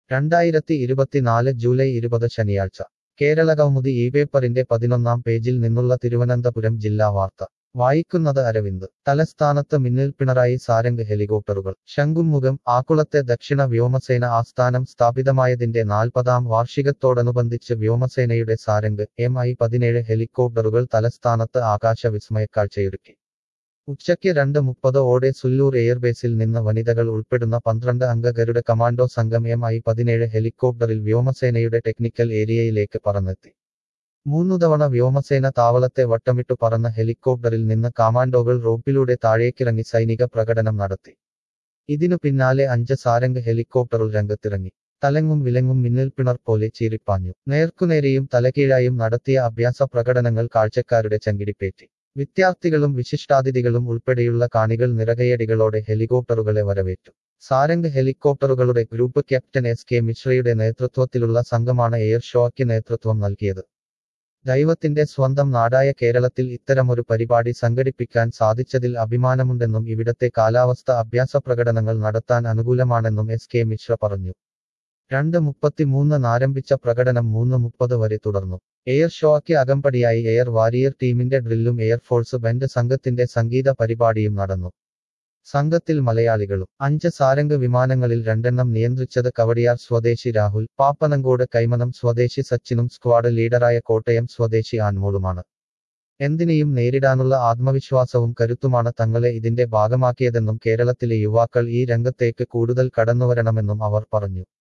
രണ്ടായിരത്തി ഇരുപത്തിനാല് ജൂലൈ ഇരുപത് ശനിയാഴ്ച കേരള കൗമുദി ഈ പേപ്പറിന്റെ പതിനൊന്നാം പേജിൽ നിന്നുള്ള തിരുവനന്തപുരം ജില്ലാ വാർത്ത വായിക്കുന്നത് അരവിന്ദ് തലസ്ഥാനത്ത് മിന്നിൽ പിണറായി സാരംഗ് ഹെലികോപ്റ്ററുകൾ ശംഖുമുഖം ആക്കുളത്തെ ദക്ഷിണ വ്യോമസേന ആസ്ഥാനം സ്ഥാപിതമായതിന്റെ നാൽപ്പതാം വാർഷികത്തോടനുബന്ധിച്ച് വ്യോമസേനയുടെ സാരംഗ് എം ഐ പതിനേഴ് ഹെലികോപ്റ്ററുകൾ തലസ്ഥാനത്ത് ആകാശ വിസ്മയക്കാഴ്ചയൊരുക്കി ഉച്ചയ്ക്ക് രണ്ട് മുപ്പത് ഓടെ സുല്ലൂർ എയർബേസിൽ നിന്ന് വനിതകൾ ഉൾപ്പെടുന്ന പന്ത്രണ്ട് അംഗ ഗരുഡ കമാൻഡോ സംഘം എം ഐ പതിനേഴ് ഹെലികോപ്റ്ററിൽ വ്യോമസേനയുടെ ടെക്നിക്കൽ ഏരിയയിലേക്ക് പറന്നെത്തി മൂന്നു തവണ വ്യോമസേന താവളത്തെ വട്ടമിട്ടു പറന്ന ഹെലികോപ്റ്ററിൽ നിന്ന് കമാൻഡോകൾ റോപ്പിലൂടെ താഴേക്കിറങ്ങി സൈനിക പ്രകടനം നടത്തി ഇതിനു പിന്നാലെ അഞ്ച് സാരംഗ് ഹെലികോപ്റ്ററുകൾ രംഗത്തിറങ്ങി തലങ്ങും വിലങ്ങും മിന്നൽ പിണർ പോലെ ചീറിപ്പാഞ്ഞു നേർക്കുനേരെയും തലകീഴായും നടത്തിയ അഭ്യാസ പ്രകടനങ്ങൾ കാഴ്ചക്കാരുടെ ചങ്കിടിപ്പേറ്റി വിദ്യാർത്ഥികളും വിശിഷ്ടാതിഥികളും ഉൾപ്പെടെയുള്ള കാണികൾ നിറകയടികളോടെ ഹെലികോപ്റ്ററുകളെ വരവേറ്റു സാരംഗ് ഹെലികോപ്റ്ററുകളുടെ ഗ്രൂപ്പ് ക്യാപ്റ്റൻ എസ് കെ മിശ്രയുടെ നേതൃത്വത്തിലുള്ള സംഘമാണ് എയർ ഷോയ്ക്ക് നേതൃത്വം നൽകിയത് ദൈവത്തിന്റെ സ്വന്തം നാടായ കേരളത്തിൽ ഇത്തരമൊരു പരിപാടി സംഘടിപ്പിക്കാൻ സാധിച്ചതിൽ അഭിമാനമുണ്ടെന്നും ഇവിടത്തെ കാലാവസ്ഥ അഭ്യാസ പ്രകടനങ്ങൾ നടത്താൻ അനുകൂലമാണെന്നും എസ് കെ മിശ്ര പറഞ്ഞു രണ്ട് മുപ്പത്തിമൂന്നിന് ആരംഭിച്ച പ്രകടനം മൂന്ന് മുപ്പത് വരെ തുടർന്നു എയർ ഷോയ്ക്ക് അകമ്പടിയായി എയർ വാരിയർ ടീമിന്റെ ഡ്രില്ലും എയർഫോഴ്സ് ബാൻഡ് സംഘത്തിന്റെ സംഗീത പരിപാടിയും നടന്നു സംഘത്തിൽ മലയാളികളും അഞ്ച് സാരംഗ് വിമാനങ്ങളിൽ രണ്ടെണ്ണം നിയന്ത്രിച്ചത് കവടിയാർ സ്വദേശി രാഹുൽ പാപ്പനങ്കോട് കൈമനം സ്വദേശി സച്ചിനും സ്ക്വാഡ് ലീഡറായ കോട്ടയം സ്വദേശി ആൻമോളുമാണ് എന്തിനേയും നേരിടാനുള്ള ആത്മവിശ്വാസവും കരുത്തുമാണ് തങ്ങളെ ഇതിന്റെ ഭാഗമാക്കിയതെന്നും കേരളത്തിലെ യുവാക്കൾ ഈ രംഗത്തേക്ക് കൂടുതൽ കടന്നുവരണമെന്നും അവർ പറഞ്ഞു